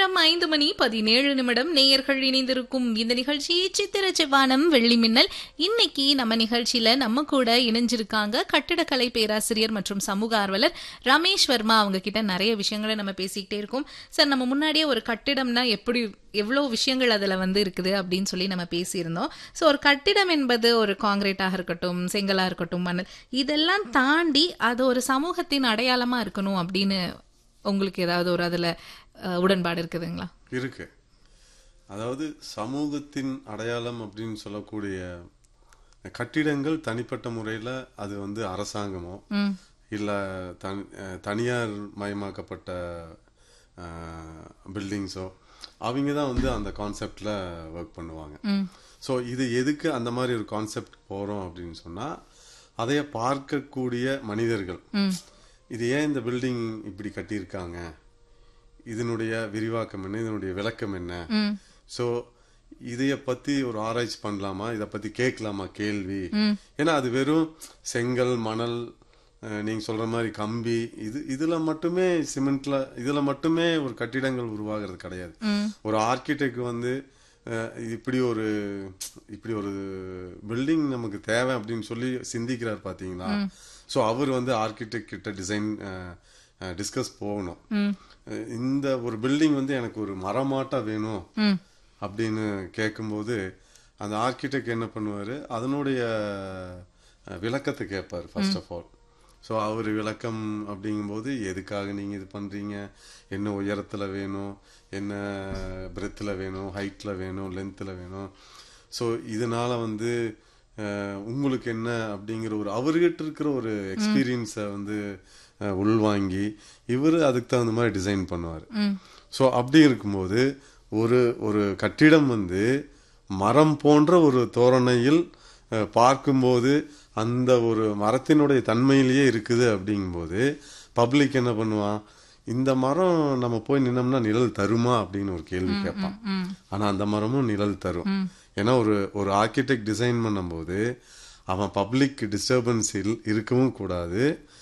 நேரம் ஐந்து மணி பதினேழு நிமிடம் நேயர்கள் இணைந்திருக்கும் இந்த நிகழ்ச்சி சித்திர செவ்வானம் வெள்ளி மின்னல் இன்னைக்கு நம்ம நிகழ்ச்சியில நம்ம கூட இணைஞ்சிருக்காங்க கட்டிடக்கலை பேராசிரியர் மற்றும் சமூக ஆர்வலர் ரமேஷ் வர்மா அவங்க கிட்ட நிறைய விஷயங்களை நம்ம பேசிக்கிட்டே இருக்கோம் சார் நம்ம முன்னாடியே ஒரு கட்டிடம்னா எப்படி எவ்வளோ விஷயங்கள் அதில் வந்து இருக்குது அப்படின்னு சொல்லி நம்ம பேசியிருந்தோம் ஸோ ஒரு கட்டிடம் என்பது ஒரு காங்கிரீட்டாக இருக்கட்டும் செங்கலாக இருக்கட்டும் மணல் இதெல்லாம் தாண்டி அது ஒரு சமூகத்தின் அடையாளமாக இருக்கணும் அப்படின்னு உங்களுக்கு ஏதாவது ஒரு அதில் உடன்பாடு இருக்குதுங்களா இருக்கு அதாவது சமூகத்தின் அடையாளம் அப்படின்னு சொல்லக்கூடிய கட்டிடங்கள் தனிப்பட்ட முறையில் அது வந்து அரசாங்கமோ ம் இல்லை தனி அஹ் தனியார் மயமாக்கப்பட்ட பில்டிங்ஸோ அவங்க தான் வந்து அந்த கான்செப்டில் ஒர்க் பண்ணுவாங்க ம் ஸோ இது எதுக்கு அந்த மாதிரி ஒரு கான்செப்ட் போகிறோம் அப்படின்னு சொன்னால் அதைய பார்க்கக்கூடிய மனிதர்கள் ம் இது ஏன் இந்த பில்டிங் இப்படி கட்டியிருக்காங்க இதனுடைய விரிவாக்கம் என்ன இதனுடைய விளக்கம் என்ன ம் ஸோ இதைய பத்தி ஒரு ஆராய்ச்சி பண்ணலாமா இதை பத்தி கேட்கலாமா கேள்வி ம். ஏன்னா அது வெறும் செங்கல் மணல் அஹ், நீங்க சொல்ற மாதிரி கம்பி இது இதுல மட்டுமே சிமெண்ட்ல இதுல மட்டுமே ஒரு கட்டிடங்கள் உருவாகிறது கிடையாது ம் ஒரு ஆர்கிடெக்ட் வந்து அஹ், இப்படி ஒரு இப்படி ஒரு பில்டிங் நமக்கு தேவை அப்படின்னு சொல்லி சிந்திக்கிறார் பாத்தீங்களா ஸோ அவர் வந்து ஆர்கிடெக்ட் கிட்ட டிசைன் டிஸ்கஸ் போகணும் ம் அஹ், இந்த ஒரு பில்டிங் வந்து எனக்கு ஒரு மரமாட்டா வேணும் ம் அப்படின்னு கேட்கும்போது அந்த ஆர்கிடெக்ட் என்ன பண்ணுவார் அதனுடைய அஹ், விளக்கத்தை கேட்பார் ஃபர்ஸ்ட் ஆஃப் ஆல் ஸோ அவர் விளக்கம் அப்படிங்கும்போது எதுக்காக நீங்கள் இது பண்ணுறீங்க என்ன உயரத்தில் வேணும் என்ன பிரெத்தில் வேணும் ஹைட்டில் வேணும் லென்த்தில் வேணும் ஸோ இதனால வந்து அஹ், உங்களுக்கு என்ன அப்படிங்கிற ஒரு அவர்கிட்ட இருக்கிற ஒரு எக்ஸ்பீரியன்ஸை வந்து அஹ், உள்வாங்கி இவர் அதுக்கு தகுந்த மாதிரி டிசைன் பண்ணுவார் ம் ஸோ அப்படி இருக்கும்போது ஒரு ஒரு கட்டிடம் வந்து மரம் போன்ற ஒரு தோரணையில் அஹ், பார்க்கும்போது அந்த ஒரு மரத்தினுடைய தன்மையிலேயே இருக்குது அப்படிங்கும்போது பப்ளிக் என்ன பண்ணுவான் இந்த மரம் நம்ம போய் நின்னோம்னா நிழல் தருமா அப்படின்னு ஒரு கேள்வி கேட்பான் ம் ஆனா அந்த மரமும் நிழல் தரும் ஏன்னா ஒரு ஒரு ஆர்கிடெக்ட் டிசைன் பண்ணும்போது அவன் பப்ளிக் டிஸ்டர்பன்ஸ் இருக்கவும் கூடாது